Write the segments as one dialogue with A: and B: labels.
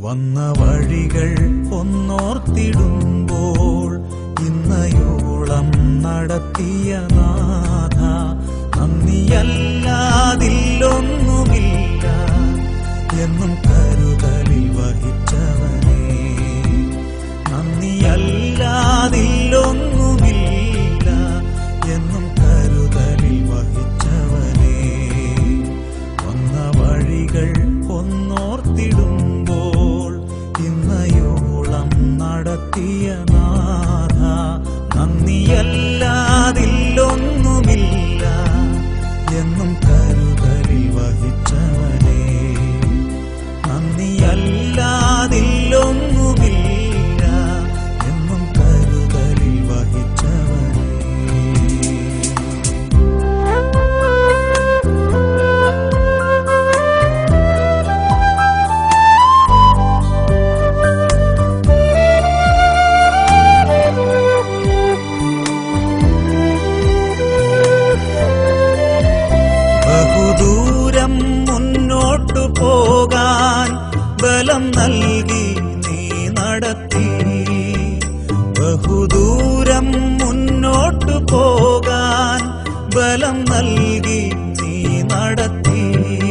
A: വന്ന വഴികൾ ഒന്നോർത്തിടുമ്പോൾ ഇന്നയോളം നടത്തിയ നാഥ നന്ദിയല്ലാതില്ലൊന്നുമില്ല എന്നും കരുതലിൽ വഹിച്ചവനേ നന്ദിയല്ലാതില്ലൊന്നുമില്ല എന്നും കരുതലിൽ വഹിച്ചവനേ വന്ന വഴികൾ ഒന്നോർത്തിടുമ്പോൾ ഇന്നയോളം നടത്തിയ നാഥ നന്ദിയല്ലാതില്ലൊന്നുമില്ല എന്നും കരുതലിൽ വഹിച്ചവനേ നന്ദിയല്ലാതില്ലൊന്നുമില്ല എന്നും കരുതലിൽ വഹിച്ചവനേ ബഹുദൂരം മുന്നോട്ടു പോകാൻ ബലം നൽകി നീ നടത്തി ബഹുദൂരം മുന്നോട്ടു പോകാൻ ബലം നൽകി നീ നടത്തി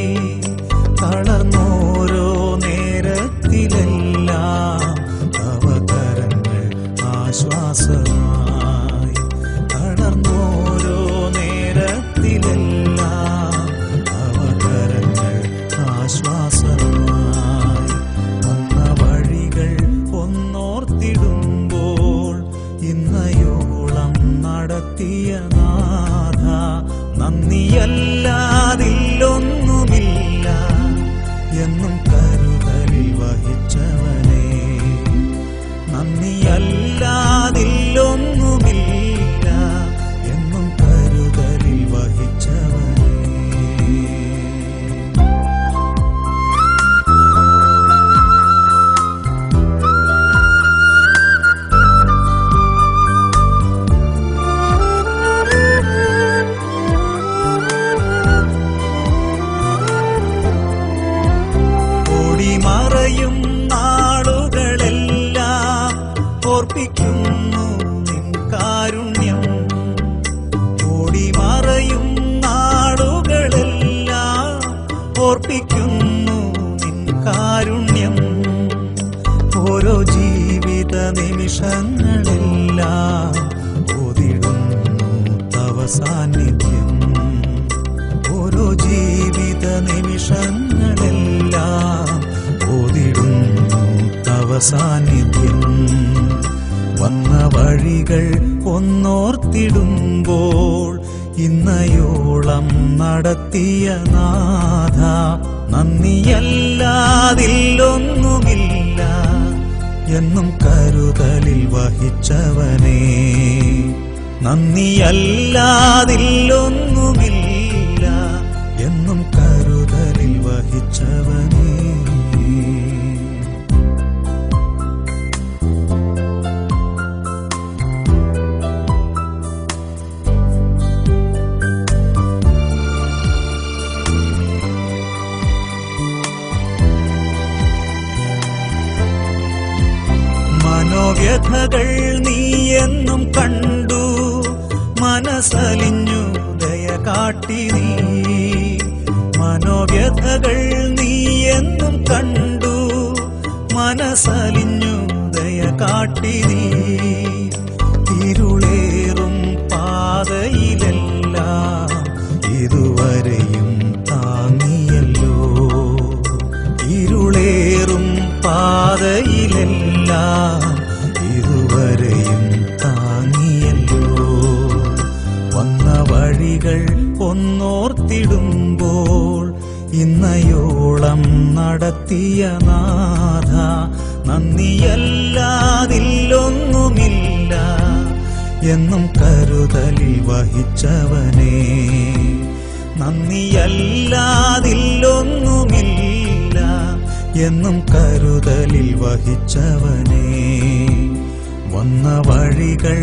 A: തളർന്നോരോ നേരത്തിലെല്ലാം അവതരങ്ങൾ ആശ്വാസമായി തളർന്നോരോ നേരത്തിലെല്ലാം അവതരങ്ങൾ ആശ്വാസമായി വന്ന വഴികൾ ഒന്നോർത്തിടുമ്പോൾ ഇന്നയോളം നടത്തിയ നാഥ നന്ദിയല്ലാതില്ലൊന്നുമില്ല എന്നും കരുതലിൽ വഹിച്ചവനേ നന്ദിയല്ലാതില്ലൊന്നുമില്ല എന്നും കരുതലിൽ വഹിച്ചവനേ ഓടിമറയും നാളുകളെല്ലാം ഓർപ്പിക്കുന്നു നിൻ കാരുണ്യം ഓടിമറയും നാളുകളെല്ലാം ഓർപ്പിക്കുന്നു നിൻ കാരുണ്യം ഓരോ ജീവിത നിമിഷങ്ങളെല്ലാം ഓതിടുന്നു തവ സാന്നിധ്യം ഓരോ ജീവിത നിമിഷങ്ങളെല്ലാം ഓതിടുന്നു തവ സാന്നിധ്യം വന്ന വഴികൾ ഒന്നോർത്തിടുമ്പോൾ ഇന്നയോളം നടത്തിയ നാഥ നന്ദിയല്ലാതില്ലൊന്നുമില്ല എന്നും കരുതലിൽ വഹിച്ചവനേ നന്ദിയല്ലാതില്ലൊന്നുമില്ല എന്നും കരുതലിൽ വഹിച്ചവനേ മനോവ്യഥകൾ നീ എന്നും കണ്ടു മനസ്സലിഞ്ഞു ദയ കാട്ടി നീ മനോവ്യഥകൾ നീ എന്നും കണ്ടു മനസ്സലിഞ്ഞു ദയ കാട്ടി നീ ഇരുളേറും പാതയിലെല്ലാം ഇതുവരെയും താങ്ങിയല്ലോ ഇരുളേറും പാതയിലെല്ലാം ഇതുവരെയും താങ്ങിയല്ലോ വന്ന വഴികൾ ഒന്നോർത്തിടുമ്പോൾ ഇന്നയോളം നടത്തിയ നാഥ നന്ദിയല്ലാതില്ലൊന്നുമില്ല എന്നും കരുതലിൽ വഹിച്ചവനേ നന്ദിയല്ലാതില്ലൊന്നുമില്ല എന്നും കരുതലിൽ വഹിച്ചവനേ വന്ന വഴികൾ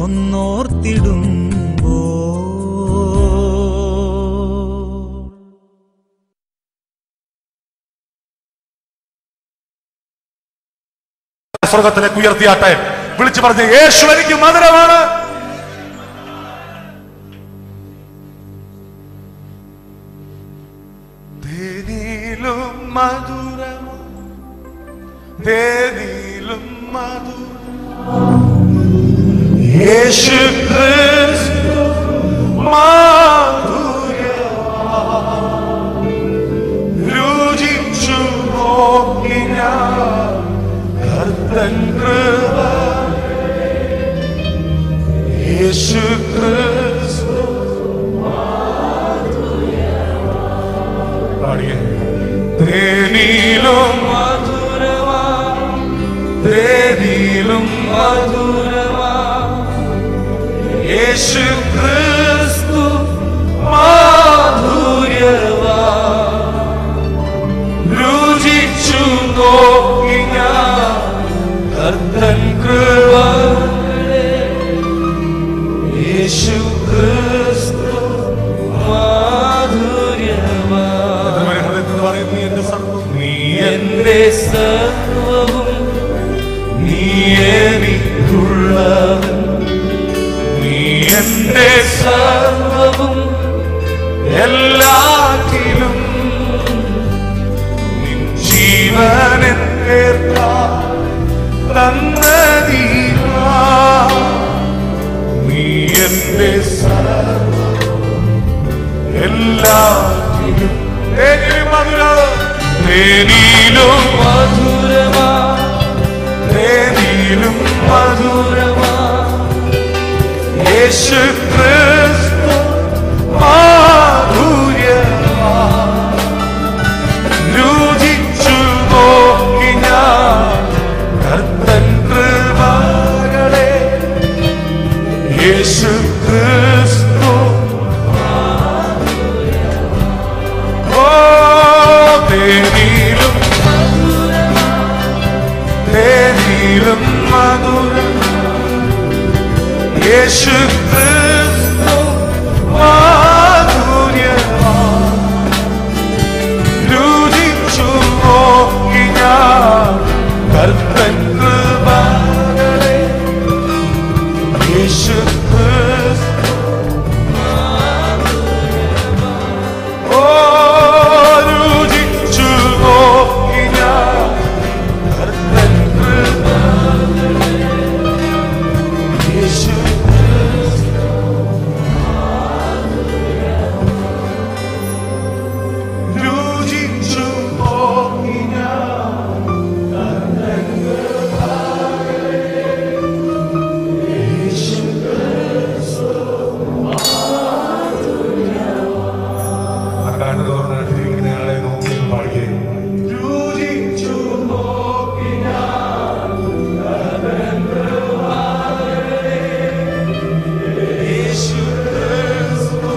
A: ഒന്നോർത്തിടുമ്പോ
B: സ്വർഗത്തിലേക്ക് ഉയർത്തിയാട്ടെ വിളിച്ചു പറഞ്ഞ് യേശു എനിക്ക് മധുരമാണ് തേനിലും മധുരമാ തേനിലും മധുരം യേശു ക്രിസ്തു മാധുര്യമാ രുചിച്ചു നോക്കി ഞാൻ കർത്തൻ കൃപ യേശു ക്രിസ്തു പാടിയേ തേനിലും മധുരമാ തേനിലും മധുരമാ യേശു ക്രിസ്തു മാധുര്യമാ രുചിച്ചു നോക്കി ഞാൻ കർത്തൻ കൃപ യേശു ക്രിസ്തു മാധുര്യമാ നീ എന്റെ സർവവും നീ എനിക്കുള്ളവൻ നീ എന്റെ സർവവും എല്ലാറ്റിലും നിൻ ജീവനെ തന്നതീരാ നീ എന്റെ സർവവും എല്ലാറ്റിലും തേനിലും മധുര തേനിലും മധുരമാ തേനിലും മധുരമാ യേശു ക്രിസ്തു മാധുര്യമാ രുചിച്ചു നോക്കി ഞാൻ കർത്തൻ കൃപകളെ യേശു ക്രിസ്തു ഓ തേനിലും തേനിലും മധുരം യേശു ക്രിസ്തു മാധുര്യമാ രുചിച്ചു നോക്കി ഞാൻ കർത്തൻ കൃപകളെ യേശു ക്രിസ്തു ഓ രുചിച്ചു നോക്കി ഞാൻ കർത്തൻ കൃപകളെ യേശു ക്രിസ്തു രുചിച്ചു നോക്കി ഞാൻ കർത്തൻ കൃപകളെ യേശു അക്കാണ്ട് തുറന്നിട്ടിരിക്കുന്ന ആളെ നോക്കി പാടിയേ രുചിച്ചു നോക്കി ഞാൻ യേശു ക്രിസ്തു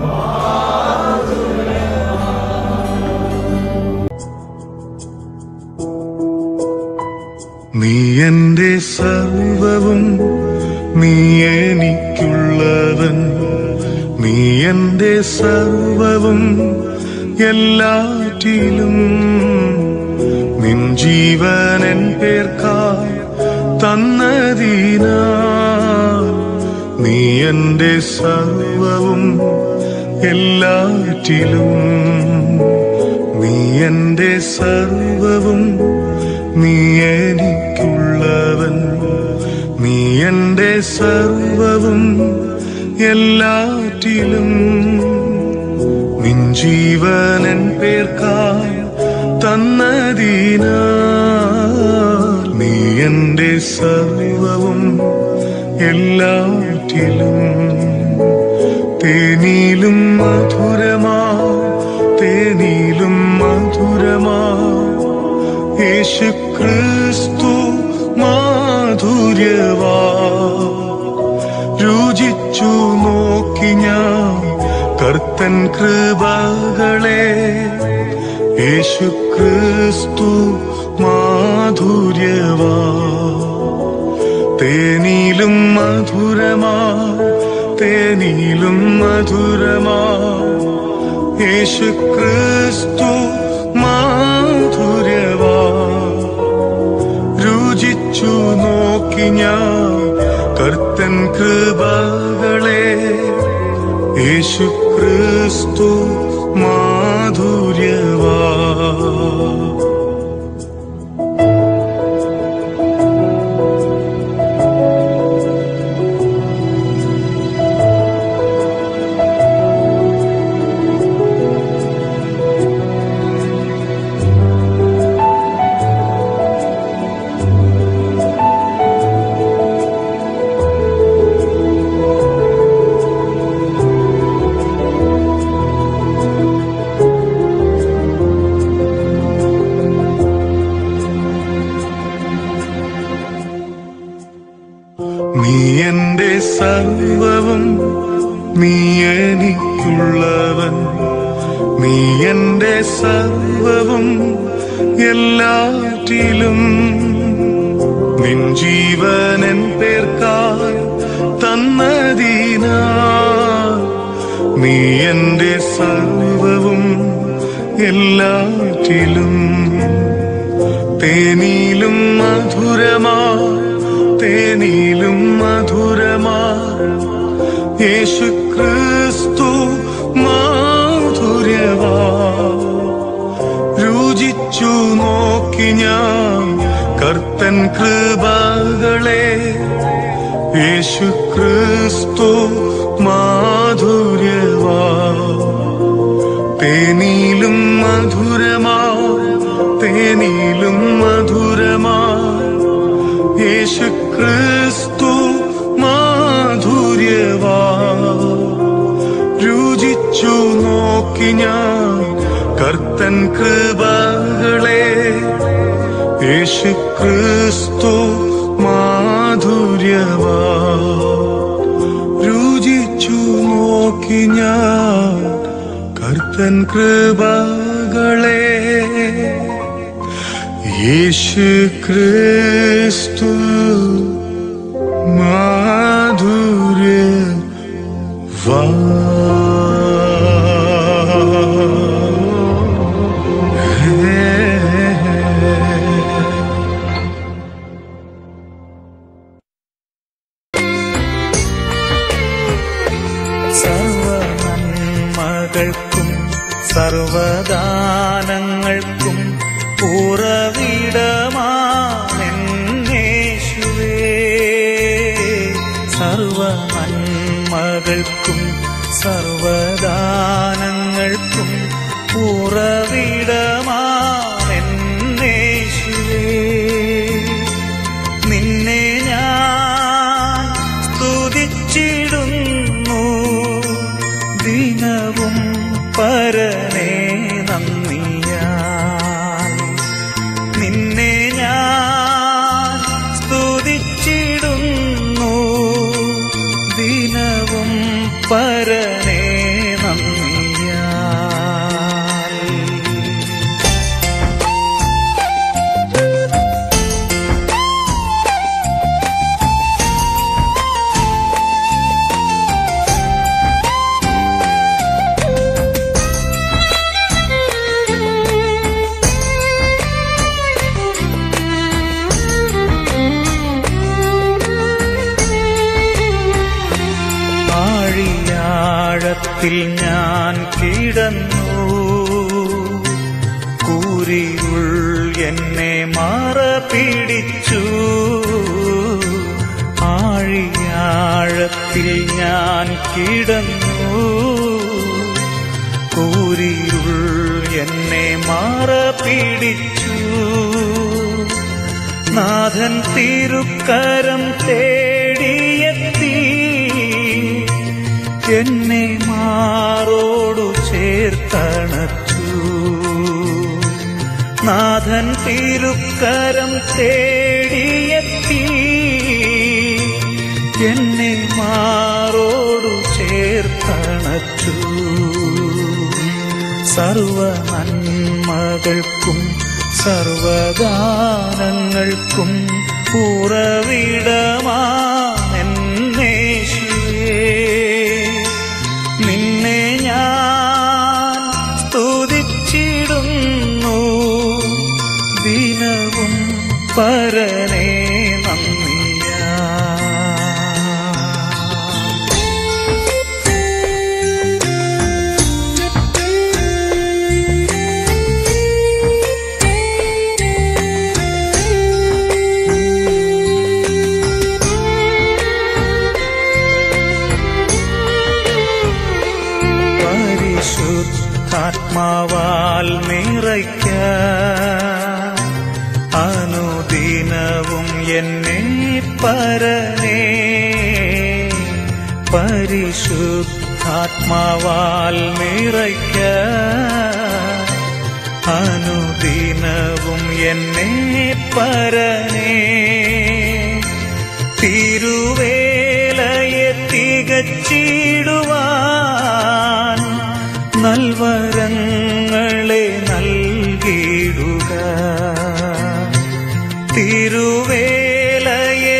C: നീ എന്റെ സർവവും നീ എനിക്കുള്ളവൻ നീ എന്റെ സർവവും എല്ലാറ്റിലും നിൻ ജീവനൻ പേർക്കായി തന്നതിനാ നീ എന്റെ സർവവും എല്ലാറ്റിലും നീ എന്റെ സർവവും നീ എനിക്കുള്ളവൻ നീ എന്റെ സർവവും എല്ലാറ്റിലും നിൻ ജീവനൻ പേർക്കായി തന്നതിനാ നീ എന്റെ സർവവും എല്ലാറ്റിലും തേനിലും മധുരമാ തേനിലും മധുരമാ യേശു ക്രിസ്തു മാധുര്യവാ രുചിച്ചു നോക്കി ഞാൻ കർത്തൻ കൃപകളെ യേശു ക്രിസ്തു മാധുര്യവാ തേനിലും മധുരമാ തേനിലും മധുരമാ യേശു ക്രിസ്തു മാധുര്യവാ രുചിച്ചു രുചിച്ചു നോക്കി ഞാൻ കർത്തൻ കൃപകളെ യേശു ക്രിസ്തു മാധുര്യവാ നീ എന്റെ സർവവും നീ എനിക്കുള്ളവൻ നീ എന്റെ സർവവും എല്ലാറ്റിലും നിൻ ജീവനൻ പേർക്കായി തന്നതീനാ നീ എന്റെ സർവവും എല്ലാറ്റിലും തേനിലും മധുരമാ തേനിലും മധുരമാ യേശു ക്രിസ്തു മാധുര്യവാ രുചിച്ചു നോക്കി ഞാൻ കർത്തൻ കൃപകളെ യേശു ക്രിസ്തു മാധുര്യവാ തേനിലും മധുരമാ തേനിലും മധുരമാ യേശു ക്രിസ്തു മാധുര്യവാ രുചിച്ചു നോക്കി ഞാൻ കർത്തൻ കൃപകളെ യേശു ക്രിസ്തു മാധുര്യവാ രുചിച്ചു നോക്കി ഞാൻ കർത്തൻ കൃപകളെ യേശു ക്രിസ്തു മാധുര്യ വാ
A: സർവനന്മകൾക്കും സർവദാനങ്ങൾക്കും ഉറവിടമാണെന്നേശുവേ സർവനന്മകൾക്കും സർവദാനങ്ങൾക്കും ഉറവിടമാണെന്നേശുവേ നിന്നെ ഞാൻ സ്തുതിച്ചിടുന്നു ദിനവും പരനേ നന്ദിയാൽ നിന്നെ ഞാൻ സ്തുതിച്ചിടുന്നു ദിനവും പരനേ നന്ദിയാൽ ആഴിയാഴത്തിൽ ഞാൻ കിടന്നു കൂരിരുൾ എന്നെ മാറ പിടിച്ചു ആഴിയാഴത്തിൽ ഞാൻ കിടന്നു കൂരിരുൾ എന്നെ മാറ പിടിച്ചു നാഥൻ തിരുക്കരം തേടിയെത്തി എന്നെ മാറോടു ചേർത്തണച്ചു നാഥൻ തിരുക്കരം തേടിയെത്തി എന്നെ മാറോടു ചേർത്തണച്ചു സർവ നന്മകൾക്കും സർവദാനങ്ങൾക്കും ഉറവിടമാണെന്നേശുവേ നിന്നെ ഞാൻ സ്തുതിച്ചിടുന്നു ദിനവും പരനേ പരിശുദ്ധാത്മാവാൽ നിറയ്ക്ക അനുദിനവും എന്നെ പരനേ പരിശുദ്ധാത്മാവാൽ നിറയ്ക്ക അനുദിനവും എന്നെ പരനേ തിരുവേലയെ തികച്ചിടുവാൻ നൽവരങ്ങളെ നൽകിയിടുക തിരുവേലയെ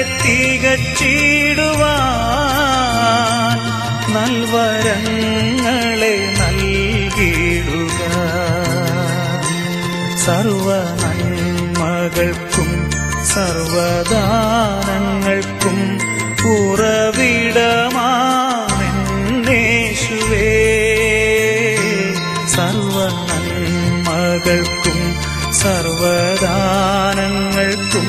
A: തികച്ചിടുവാൻ നൽവരങ്ങളെ നൽകിയിടുക സർവ നന്മകൾക്കും സർവദാനങ്ങൾക്കും ഉറവിടമാണെന്നേശുവേ സർവ നന്മകൾക്കും സർവദാനങ്ങൾക്കും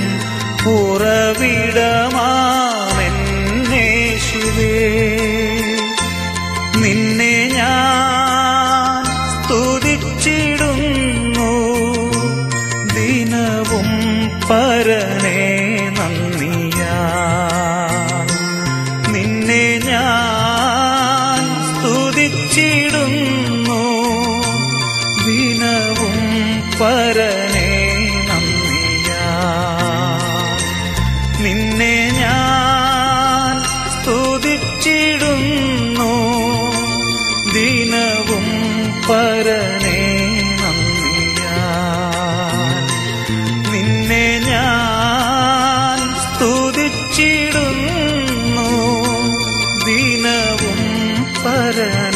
A: ഉറവിടമാണെന്നേശുവേ നിന്നെ ഞാൻ സ്തുതിച്ചിടുന്നു ദിനവും പരനേ നന്ദിയാ നിന്നെ ഞാൻ സ്തുതിച്ചിടുന്നു ദിനവും പരനേ നന്ദിയാ നിന്നെ ഞാൻ സ്തുതിച്ചിടുന്നു ദിനവും പരനേ നന്ദിയാ നിന്നെ ഞാൻ സ്തുതിച്ചിടുന്നു ദിനവും പരനേ